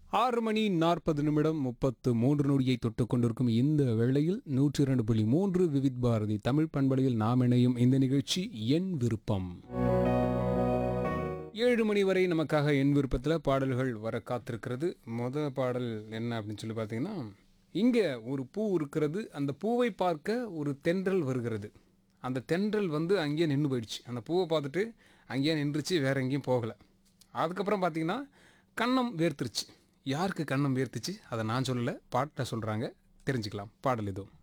ஆறு மணி நாற்பது நிமிடம் முப்பத்து மூன்று நொடியை தொட்டு கொண்டிருக்கும் இந்த வேளையில் நூற்றி இரண்டு புள்ளி மூன்று விவித் பாரதி தமிழ் பண்பலையில் நாம் இணையும் இந்த நிகழ்ச்சி என் விருப்பம் ஏழு மணி வரை நமக்காக என் விருப்பத்தில் பாடல்கள் வர காத்திருக்கிறது முத பாடல் என்ன அப்படின்னு சொல்லி பார்த்தீங்கன்னா இங்கே ஒரு பூ இருக்கிறது அந்த பூவை பார்க்க ஒரு தென்றல் வருகிறது அந்த தென்றல் வந்து அங்கேயே நின்று போயிடுச்சு அந்த பூவை பார்த்துட்டு அங்கேயே நின்றுச்சு வேற எங்கேயும் போகலை அதுக்கப்புறம் பார்த்தீங்கன்னா கன்னம் வேர்த்துருச்சு யாருக்கு கன்னம் வேர்த்துச்சு அதை நான் சொல்லலை பாட்டை சொல்கிறாங்க தெரிஞ்சுக்கலாம் பாடல் இதுவும்